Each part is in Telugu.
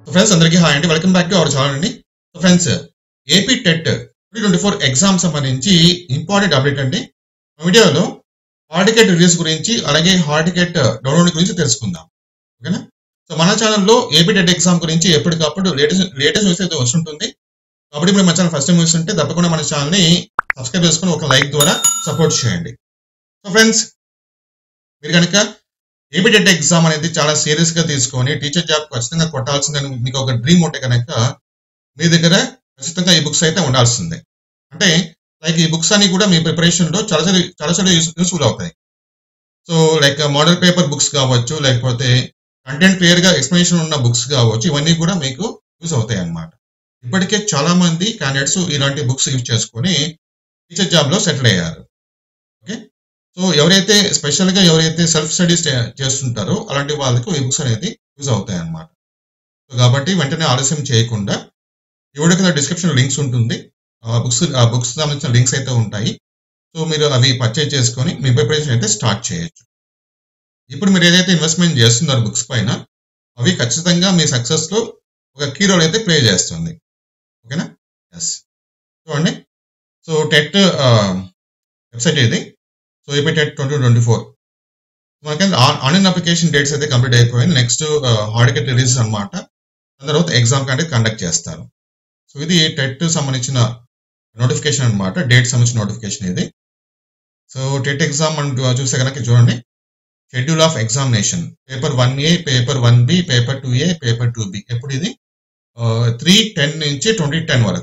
ఫ్రెండ్స్ అందరికీ హాయ్ అండి welcome back to our channel అండి friends AP TET twenty twenty four exam సంబంధించి ఇంపార్టెంట్ అప్డేట్ అండి ఈ వీడియోలో హాల్ టికెట్ రిలీజ్ గురించి అలాగే హాల్ టికెట్ డౌన్లోడ్ గురించి తెలుసుకుందాం ఓకేనా సో మన ఛానల్లో ఏపీ టెట్ ఎగ్జామ్ గురించి ఎప్పటికప్పుడు లేటెస్ట్ లేటెస్ట్ న్యూస్ అయితే వస్తుంటుంది కాబట్టి మీరు మన ఛానల్ ఫస్ట్ టైం చూస్తుంటే తప్పకుండా మన ఛానల్ని సబ్స్క్రైబ్ చేసుకుని ఒక లైక్ ద్వారా సపోర్ట్ చేయండి సో ఫ్రెండ్స్ మీరు కనుక ఏపీ టెట్ ఎగ్జామ్ అనేది చాలా సీరియస్ గా తీసుకొని టీచర్ జాబ్ ఖచ్చితంగా కొట్టాల్సిందని మీకు ఒక డ్రీమ్ ఉంటే కనుక మీ దగ్గర ఖచ్చితంగా ఈ బుక్స్ అయితే ఉండాల్సిందే అంటే లైక్ ఈ బుక్స్ అన్ని కూడా మీ ప్రిపరేషన్ లో చాలా చాలా చాలా చాలా యూస్ఫుల్ అవుతాయి so like model paper books కావచ్చు లేకపోతే కంటెంట్ క్లియర్ గా ఎక్స్ప్లెనేషన్ ఉన్న బుక్స్ కావచ్చు ఇవన్నీ కూడా మీకు యూస్ అవుతాయి అన్నమాట ఇప్పటికే చాలా మంది క్యాండిడేట్స్ ఇలాంటి బుక్స్ యూజ్ చేసుకొని టీచర్ జాబ్ లో సెటిల్ అయ్యారు ఓకే సో ఎవరైతే స్పెషల్ గా ఎవరైతే సెల్ఫ్ స్టడీస్ చేస్తుంటారో అలాంటి వాళ్ళకి ఈ బుక్స్ అనేది యూజ్ అవుతాయి అన్నమాట సో కాబట్టి వెంటనే ఆలస్యం చేయకుండా ఎవరి కింద డిస్క్రిప్షన్ లింక్స్ ఉంటుంది ఆ బుక్స్ ఆ బుక్స్ సంబంధించిన లింక్స్ అయితే ఉంటాయి సో మీరు అవి పర్చేజ్ చేసుకొని మీ ప్రిపరేషన్ అయితే స్టార్ట్ చేయొచ్చు ఇప్పుడు మీరు ఏదైతే ఇన్వెస్ట్మెంట్ చేస్తున్నారో బుక్స్ పైన అవి ఖచ్చితంగా మీ సక్సెస్ లో ఒక కీ రోల్ అయితే ప్లే చేస్తుంది ఓకేనా ఎస్ చూడండి సో టెట్ వెబ్సైట్ ఇది so AP TET twenty twenty four మనకి ఆన్లైన్ అప్లికేషన్ డేట్స్ అయితే కంప్లీట్ అయిపోయింది నెక్స్ట్ హాల్ టికెట్ రిలీజ్ అనమాట దాని తర్వాత ఎగ్జామ్ కంటే కండక్ట్ చేస్తారు సో ఇది టెట్ సంబంధించిన నోటిఫికేషన్ అనమాట డేట్ సంబంధించిన నోటిఫికేషన్ ఇది సో టెట్ ఎగ్జామ్ మనం చూస్తే కనుక చూడండి schedule of examination paper one A paper one B paper two A paper two B ఎప్పుడు ఇది త్రీ టెన్ నుంచి ట్వంటీ టెన్ వరకు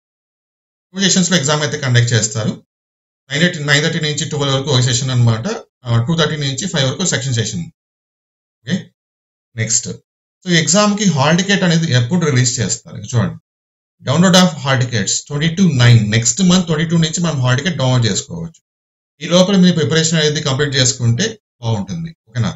టూ సెషన్స్ లో ఎగ్జామ్ అయితే కండక్ట్ చేస్తారు నైన్ థర్టీ నైన్ థర్టీ నుంచి ట్వెల్వ్ వరకు ఒక సెషన్ అనమాట టూ థర్టీ నుంచి ఫైవ్ వరకు section session okay next so exam కి హాల్ టికెట్ అనేది ఎప్పుడు రిలీజ్ చేస్తారు చూడండి download of hall tickets twenty two nine next month twenty two నుంచి మనం హాల్ టికెట్ డౌన్లోడ్ చేసుకోవచ్చు ఈ లోపల మీ ప్రిపరేషన్ అనేది కంప్లీట్ చేసుకుంటే బాగుంటుంది ఓకేనా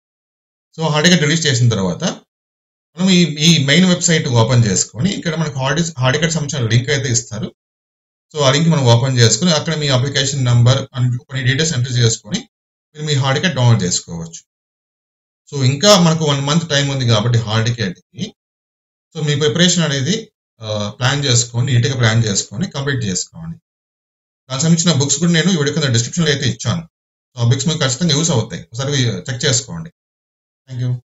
సో హాల్ టికెట్ రిలీజ్ చేసిన తర్వాత మనం ఈ ఈ మెయిన్ వెబ్సైట్ ఓపెన్ చేసుకొని ఇక్కడ మనకు హాల్ హాల్ టికెట్ సంబంధించిన లింక్ అయితే ఇస్తారు సో ఆ లింక్ మనం ఓపెన్ చేసుకుని అక్కడ మీ అప్లికేషన్ నెంబర్ కొన్ని డీటెయిల్స్ ఎంటర్ చేసుకొని మీరు మీ హాల్ టికెట్ డౌన్లోడ్ చేసుకోవచ్చు సో ఇంకా మనకు వన్ మంత్ టైం ఉంది కాబట్టి హాల్ టికెట్కి సో మీ ప్రిపరేషన్ అనేది ప్లాన్ చేసుకొని నీట్గా ప్లాన్ చేసుకొని కంప్లీట్ చేసుకోండి దానికి సంబంధించిన బుక్స్ కూడా నేను వీడియో కింద డిస్క్రిప్షన్లో అయితే ఇచ్చాను సో ఆ బుక్స్ మీకు ఖచ్చితంగా యూస్ అవుతాయి ఒకసారి చెక్ చేసుకోండి థ్యాంక్ యూ